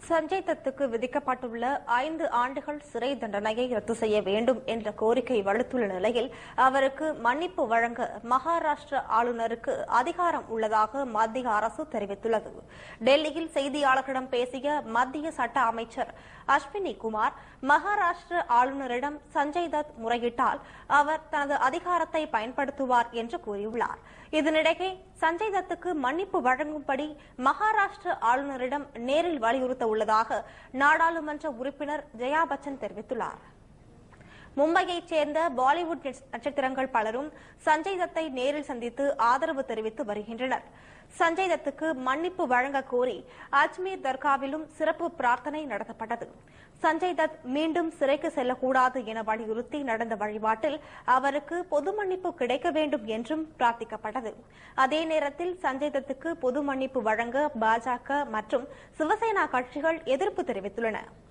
சஞ்சய் தத்துக்கு விதிக்கப்பட்டுள்ள ஐந்து ஆண்டுகள் சிறை தண்டனையை ரத்து செய்ய வேண்டும் என்ற கோரிக்கை வலுத்துள்ள நிலையில் அவருக்கு மன்னிப்பு வழங்க மகாராஷ்டிர ஆளுநருக்கு அதிகாரம் உள்ளதாக மத்திய அரசு தெரிவித்துள்ளது டெல்லியில் செய்தியாளர்களிடம் பேசிய மத்திய சட்ட அமைச்சர் அஸ்வினி குமார் மகாராஷ்டிர ஆளுநரிடம் சஞ்சய் தத் முறையிட்டால் அவர் தனது அதிகாரத்தை பயன்படுத்துவார் என்று கூறியுள்ளார் இதனிடையே சஞ்சய் தத்துக்கு மன்னிப்பு வழங்கும்படி மகாராஷ்டிர ஆளுநரிடம் நேரில் வலியுறுத்த உள்ளதாக நாடாளுமன்ற உறுப்பினர் ஜெயா பச்சன் தெரிவித்துள்ளார் மும்பையைச் சேர்ந்த பாலிவுட் நட்சத்திரங்கள் பலரும் சஞ்சய் தத்தை நேரில் சந்தித்து ஆதரவு தெரிவித்து வருகின்றனர் சஞ்சய் தத்துக்கு மன்னிப்பு வழங்க கோரி அஜ்மீர் தர்காவிலும் சிறப்பு பிரார்த்தனை நடத்தப்பட்டது சஞ்சய் தத் மீண்டும் சிறைக்கு செல்லக்கூடாது என வலியுறுத்தி நடந்த வழிபாட்டில் அவருக்கு பொது மன்னிப்பு கிடைக்க வேண்டும் என்றும் பிரார்த்திக்கப்பட்டது அதே நேரத்தில் சஞ்சய் தத்துக்கு பொது மன்னிப்பு வழங்க பாஜக மற்றும் சிவசேனா கட்சிகள் எதிர்ப்பு தெரிவித்துள்ளன